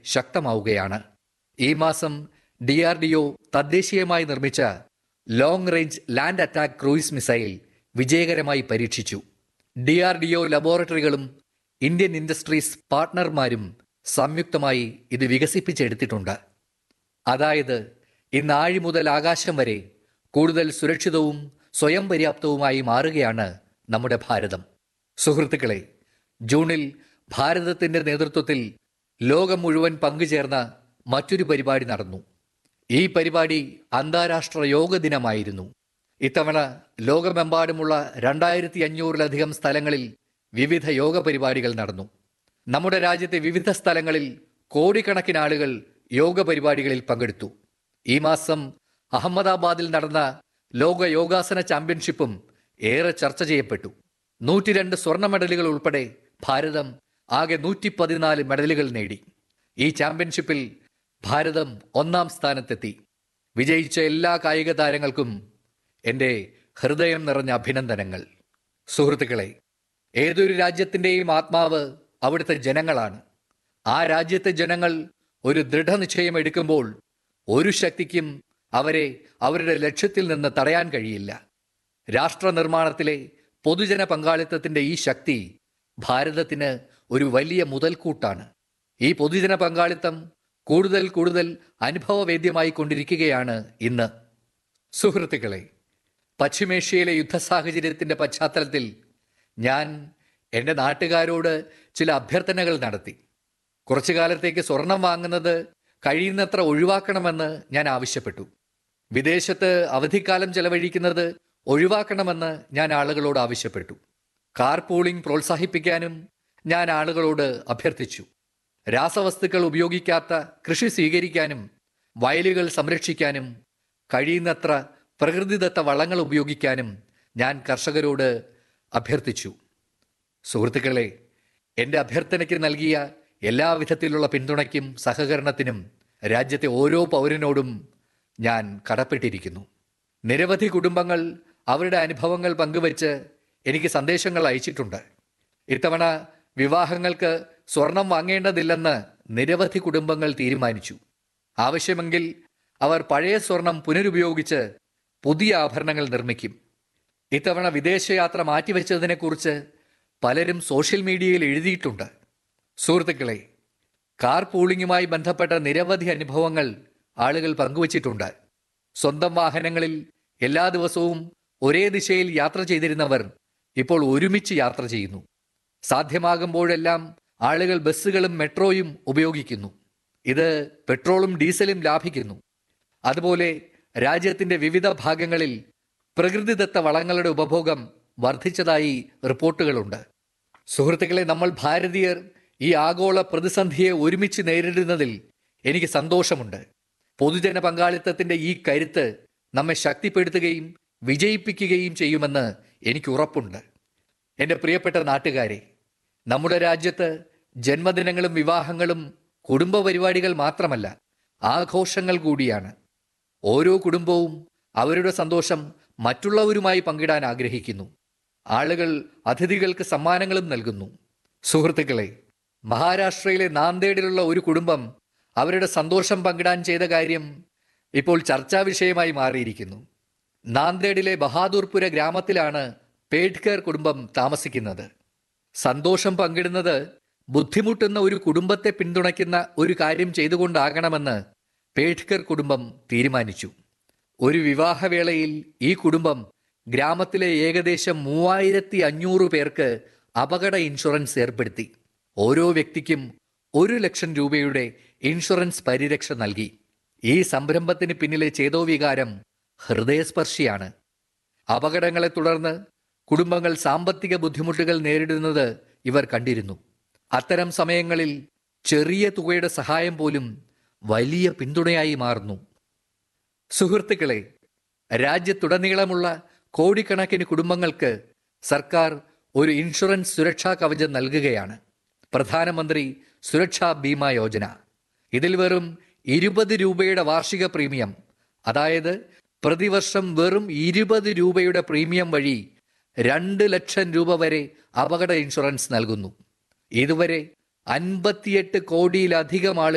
ശക്തമാവുകയാണ് ഈ മാസം D R D O തദ്ദേശീയമായി നിർമ്മിച്ച long range land attack cruise missile വിജയകരമായി പരീക്ഷിച്ചു ഡി ആർ ഡി ഒ ലബോറട്ടറികളും ഇന്ത്യൻ ഇൻഡസ്ട്രീസ് പാർട്ട്ണർമാരും സംയുക്തമായി ഇത് വികസിപ്പിച്ചെടുത്തിട്ടുണ്ട് അതായത് ഇന്ന് ആഴി മുതൽ ആകാശം വരെ കൂടുതൽ സുരക്ഷിതവും സ്വയം പര്യാപ്തവുമായി മാറുകയാണ് നമ്മുടെ ഭാരതം സുഹൃത്തുക്കളെ ജൂണിൽ ഭാരതത്തിന്റെ നേതൃത്വത്തിൽ ലോകം മുഴുവൻ പങ്കുചേർന്ന മറ്റൊരു പരിപാടി നടന്നു ഈ പരിപാടി അന്താരാഷ്ട്ര യോഗ ദിനമായിരുന്നു ഇത്തവണ ലോകമെമ്പാടുമുള്ള രണ്ടായിരത്തി അഞ്ഞൂറിലധികം സ്ഥലങ്ങളിൽ വിവിധ യോഗ പരിപാടികൾ നടന്നു നമ്മുടെ രാജ്യത്തെ വിവിധ സ്ഥലങ്ങളിൽ കോടിക്കണക്കിന് ആളുകൾ യോഗ പരിപാടികളിൽ പങ്കെടുത്തു ഈ മാസം അഹമ്മദാബാദിൽ നടന്ന ലോക യോഗാസന ചാമ്പ്യൻഷിപ്പും ഏറെ ചർച്ച ചെയ്യപ്പെട്ടു നൂറ്റിരണ്ട് സ്വർണ്ണ മെഡലുകൾ ഉൾപ്പെടെ ഭാരതം ആകെ നൂറ്റി പതിനാല് മെഡലുകൾ നേടി ഈ ചാമ്പ്യൻഷിപ്പിൽ ഭാരതം ഒന്നാം സ്ഥാനത്തെത്തി വിജയിച്ച എല്ലാ കായിക താരങ്ങൾക്കും എൻ്റെ ഹൃദയം നിറഞ്ഞ അഭിനന്ദനങ്ങൾ സുഹൃത്തുക്കളെ ഏതൊരു രാജ്യത്തിൻ്റെയും ആത്മാവ് അവിടുത്തെ ജനങ്ങളാണ് ആ രാജ്യത്തെ ജനങ്ങൾ ഒരു ദൃഢനിശ്ചയം എടുക്കുമ്പോൾ ഒരു ശക്തിക്കും അവരെ അവരുടെ ലക്ഷ്യത്തിൽ നിന്ന് തടയാൻ കഴിയില്ല രാഷ്ട്ര നിർമ്മാണത്തിലെ പൊതുജന പങ്കാളിത്തത്തിന്റെ ഈ ശക്തി ഭാരതത്തിന് ഒരു വലിയ മുതൽക്കൂട്ടാണ് ഈ പൊതുജന പങ്കാളിത്തം കൂടുതൽ കൂടുതൽ അനുഭവവേദ്യമായി കൊണ്ടിരിക്കുകയാണ് ഇന്ന് സുഹൃത്തുക്കളെ പശ്ചിമേഷ്യയിലെ യുദ്ധ സാഹചര്യത്തിന്റെ പശ്ചാത്തലത്തിൽ ഞാൻ എൻ്റെ നാട്ടുകാരോട് ചില അഭ്യർത്ഥനകൾ നടത്തി കുറച്ചു കാലത്തേക്ക് സ്വർണം വാങ്ങുന്നത് കഴിയുന്നത്ര ഒഴിവാക്കണമെന്ന് ഞാൻ ആവശ്യപ്പെട്ടു വിദേശത്ത് അവധിക്കാലം ചെലവഴിക്കുന്നത് ഒഴിവാക്കണമെന്ന് ഞാൻ ആളുകളോട് ആവശ്യപ്പെട്ടു കാർ പൂളിംഗ് പ്രോത്സാഹിപ്പിക്കാനും ഞാൻ ആളുകളോട് അഭ്യർത്ഥിച്ചു രാസവസ്തുക്കൾ ഉപയോഗിക്കാത്ത കൃഷി സ്വീകരിക്കാനും വയലുകൾ സംരക്ഷിക്കാനും കഴിയുന്നത്ര പ്രകൃതിദത്ത വളങ്ങൾ ഉപയോഗിക്കാനും ഞാൻ കർഷകരോട് അഭ്യർത്ഥിച്ചു സുഹൃത്തുക്കളെ എൻ്റെ അഭ്യർത്ഥനയ്ക്ക് നൽകിയ എല്ലാവിധത്തിലുള്ള പിന്തുണയ്ക്കും സഹകരണത്തിനും രാജ്യത്തെ ഓരോ പൗരനോടും ഞാൻ കടപ്പെട്ടിരിക്കുന്നു നിരവധി കുടുംബങ്ങൾ അവരുടെ അനുഭവങ്ങൾ പങ്കുവച്ച് എനിക്ക് സന്ദേശങ്ങൾ അയച്ചിട്ടുണ്ട് ഇത്തവണ വിവാഹങ്ങൾക്ക് സ്വർണം വാങ്ങേണ്ടതില്ലെന്ന് നിരവധി കുടുംബങ്ങൾ തീരുമാനിച്ചു ആവശ്യമെങ്കിൽ അവർ പഴയ സ്വർണം പുനരുപയോഗിച്ച് പുതിയ ആഭരണങ്ങൾ നിർമ്മിക്കും ഇത്തവണ വിദേശയാത്ര മാറ്റിവെച്ചതിനെക്കുറിച്ച് പലരും സോഷ്യൽ മീഡിയയിൽ എഴുതിയിട്ടുണ്ട് സുഹൃത്തുക്കളെ കാർ പൂളിങ്ങുമായി ബന്ധപ്പെട്ട നിരവധി അനുഭവങ്ങൾ ആളുകൾ പങ്കുവച്ചിട്ടുണ്ട് സ്വന്തം വാഹനങ്ങളിൽ എല്ലാ ദിവസവും ഒരേ ദിശയിൽ യാത്ര ചെയ്തിരുന്നവർ ഇപ്പോൾ ഒരുമിച്ച് യാത്ര ചെയ്യുന്നു സാധ്യമാകുമ്പോഴെല്ലാം ആളുകൾ ബസ്സുകളും മെട്രോയും ഉപയോഗിക്കുന്നു ഇത് പെട്രോളും ഡീസലും ലാഭിക്കുന്നു അതുപോലെ രാജ്യത്തിന്റെ വിവിധ ഭാഗങ്ങളിൽ പ്രകൃതിദത്ത വളങ്ങളുടെ ഉപഭോഗം വർദ്ധിച്ചതായി റിപ്പോർട്ടുകളുണ്ട് സുഹൃത്തുക്കളെ നമ്മൾ ഭാരതീയർ ഈ ആഗോള പ്രതിസന്ധിയെ ഒരുമിച്ച് നേരിടുന്നതിൽ എനിക്ക് സന്തോഷമുണ്ട് പൊതുജന പങ്കാളിത്തത്തിന്റെ ഈ കരുത്ത് നമ്മെ ശക്തിപ്പെടുത്തുകയും വിജയിപ്പിക്കുകയും ചെയ്യുമെന്ന് എനിക്ക് ഉറപ്പുണ്ട് എൻ്റെ പ്രിയപ്പെട്ട നാട്ടുകാരെ നമ്മുടെ രാജ്യത്ത് ജന്മദിനങ്ങളും വിവാഹങ്ങളും കുടുംബ പരിപാടികൾ മാത്രമല്ല ആഘോഷങ്ങൾ കൂടിയാണ് ഓരോ കുടുംബവും അവരുടെ സന്തോഷം മറ്റുള്ളവരുമായി പങ്കിടാൻ ആഗ്രഹിക്കുന്നു ആളുകൾ അതിഥികൾക്ക് സമ്മാനങ്ങളും നൽകുന്നു സുഹൃത്തുക്കളെ മഹാരാഷ്ട്രയിലെ നാന്ദേഡിലുള്ള ഒരു കുടുംബം അവരുടെ സന്തോഷം പങ്കിടാൻ ചെയ്ത കാര്യം ഇപ്പോൾ ചർച്ചാ വിഷയമായി മാറിയിരിക്കുന്നു നാന്ദേഡിലെ ബഹാദൂർപുര ഗ്രാമത്തിലാണ് പേഡ്കർ കുടുംബം താമസിക്കുന്നത് സന്തോഷം പങ്കിടുന്നത് ബുദ്ധിമുട്ടുന്ന ഒരു കുടുംബത്തെ പിന്തുണയ്ക്കുന്ന ഒരു കാര്യം ചെയ്തുകൊണ്ടാകണമെന്ന് പേഡ്കർ കുടുംബം തീരുമാനിച്ചു ഒരു വിവാഹവേളയിൽ ഈ കുടുംബം ഗ്രാമത്തിലെ ഏകദേശം മൂവായിരത്തി അഞ്ഞൂറ് പേർക്ക് അപകട ഇൻഷുറൻസ് ഏർപ്പെടുത്തി ഓരോ വ്യക്തിക്കും ഒരു ലക്ഷം രൂപയുടെ ഇൻഷുറൻസ് പരിരക്ഷ നൽകി ഈ സംരംഭത്തിന് പിന്നിലെ ചേതോവികാരം ഹൃദയസ്പർശിയാണ് അപകടങ്ങളെ തുടർന്ന് കുടുംബങ്ങൾ സാമ്പത്തിക ബുദ്ധിമുട്ടുകൾ നേരിടുന്നത് ഇവർ കണ്ടിരുന്നു അത്തരം സമയങ്ങളിൽ ചെറിയ തുകയുടെ സഹായം പോലും വലിയ പിന്തുണയായി മാറുന്നു സുഹൃത്തുക്കളെ രാജ്യത്തുടനീളമുള്ള കോടിക്കണക്കിന് കുടുംബങ്ങൾക്ക് സർക്കാർ ഒരു ഇൻഷുറൻസ് സുരക്ഷാ കവചം നൽകുകയാണ് പ്രധാനമന്ത്രി സുരക്ഷാ ബീമ യോജന ഇതിൽ വെറും ഇരുപത് രൂപയുടെ വാർഷിക പ്രീമിയം അതായത് പ്രതിവർഷം വെറും ഇരുപത് രൂപയുടെ പ്രീമിയം വഴി രണ്ട് ലക്ഷം രൂപ വരെ അപകട ഇൻഷുറൻസ് നൽകുന്നു ഇതുവരെ അൻപത്തിയെട്ട് കോടിയിലധികം ആളുകൾ